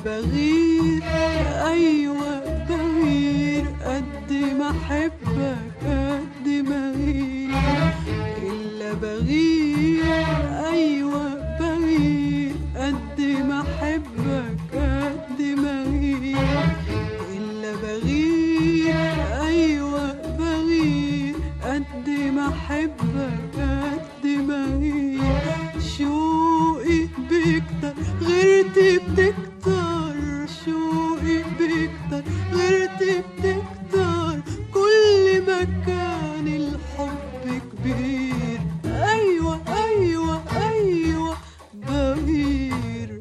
بغير أيوة بغير قد ما أحبك قد ما غير إلا بغير أيوة بغير قد ما أحبك قد ما غير إلا بغير أيوة بغير قد ما أحبك قد ما غير شوقي بيكتر غيرتي بتكتر شوقي بيكتر غيرتي بتكتر كل ما كان الحب كبير أيوة أيوة أيوة بغير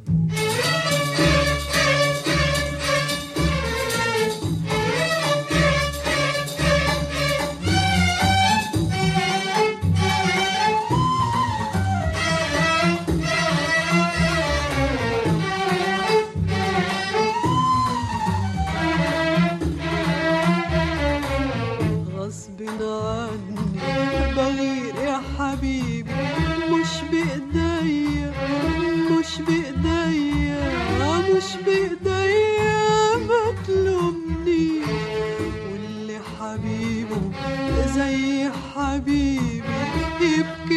غصب عني بغير يا حبيبي مش بإيديا مش بإيديا مش بإيديا ما تلومنيش واللي حبيبه زي حبيبي يبكي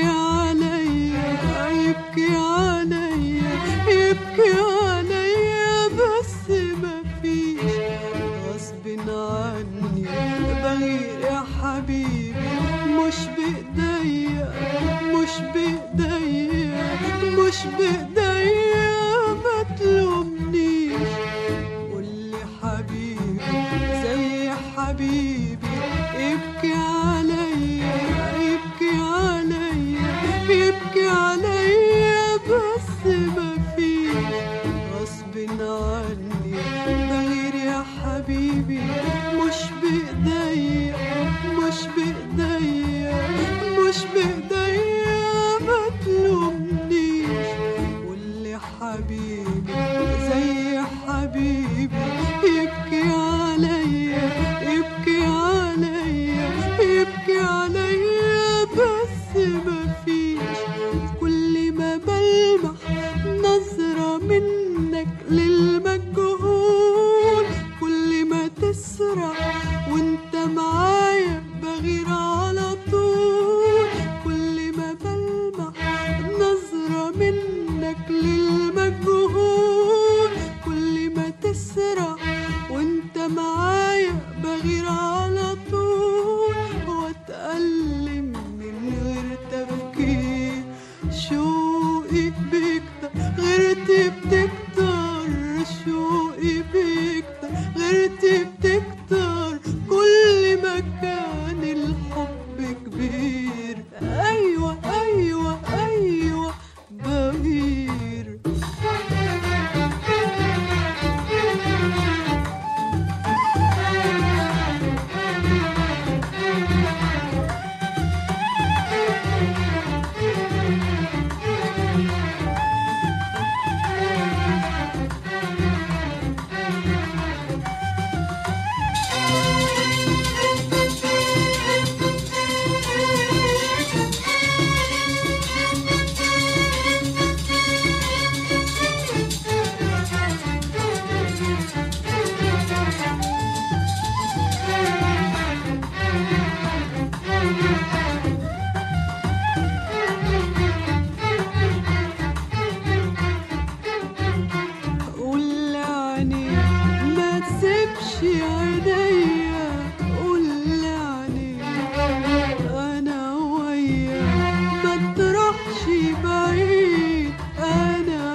عليا يبكي عليا يبكي عليا بس ما فيش غصب عني بغير يا حبيبي مش بإيديا مش بإيديا مش بإيديا ما تلومنيش واللي حبيبي زي حبيبي يبكي عليا يبكي عليا يبكي عليا بس ما فيش غصب عني بغير يا حبيبي مش بإيديا مش بإيديا مش بإيديا ما تلومنيش واللي حبيبي زي حبيبي يبكي عليا يبكي عليا يبكي عليا بس ما فيش كل ما بلمح نظرة منك للمجهول كل ما تسرع وانت معايا بغير على طول كل ما بلمح نظرة منك للمجهول كل ما تسرع وانت معايا بغير على طول واتألم من غير تفكير شوقي بيكتر غيرتي بتكتر شوقي بيكتر غيرتي بتكتر كل ما كان الحب كبير أيوة أيوة أيوة بغير قول عني ما تسيبش عينيا قول عني انا ويا ما تروحش بعيد انا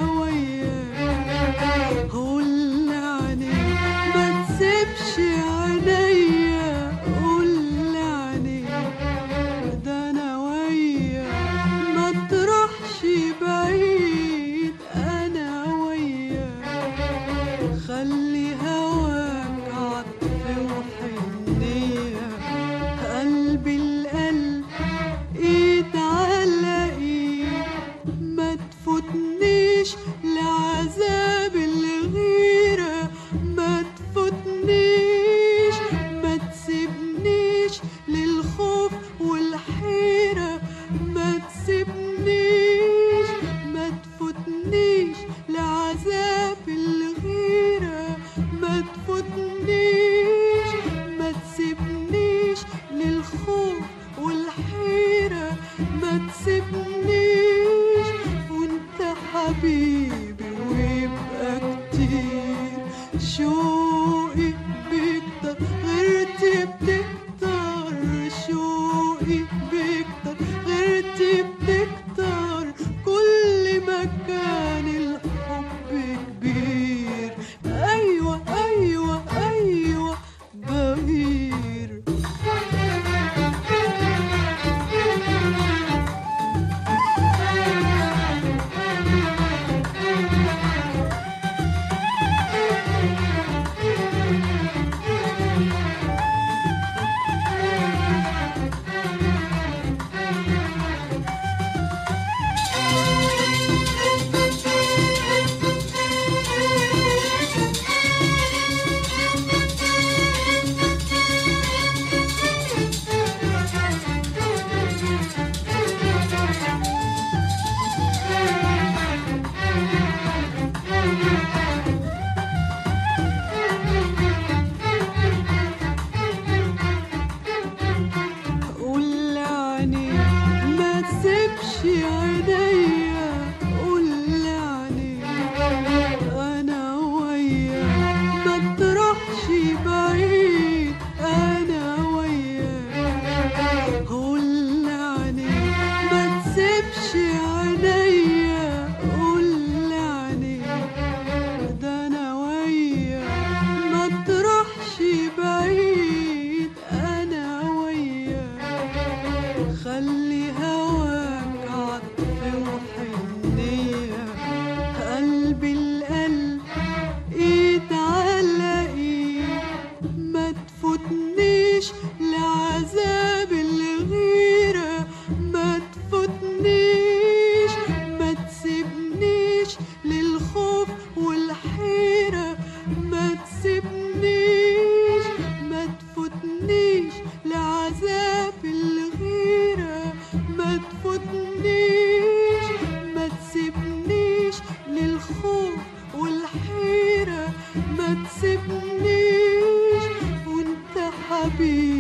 ويا قول عني ما تسيبش عينيا قول عني ده انا ويا ما تروحش بعيد انا ويا خلي هواك عطف وحنية قلبي القلب ايد على ايد ما تفوتنيش لعذاب الغيرة ما تفوتنيش ما تسيبنيش للخوف والحيرة ما تسيبنيش ما تفوتنيش لعذاب الغيرة شوقي بيكتر غيرتي بتكتر شوقي بيكتر غيرتي بتكتر كل ما كان الحب كبير ايوه ايوه ايوه بغير قول عني ما تسيبش عينيا قول عني انا وياك ما تروحش بعيد انا وياك قول عني ما تسيبش عينيا قول عني ده انا وياك ما تروحش بعيد انا وياك خلي هواك عطف وحنية قلبي القلب ايد على ايد ما تفوتنيش لعذاب الغيرة ما تفوتنيش ما تسيبنيش للخوف والحيرة ما تسيبنيش ما تفوتنيش لعذاب الغيرة ما تفوتنيش ما تسيبنيش للخوف والحيرة ما تسيبنيش وانت حبيبي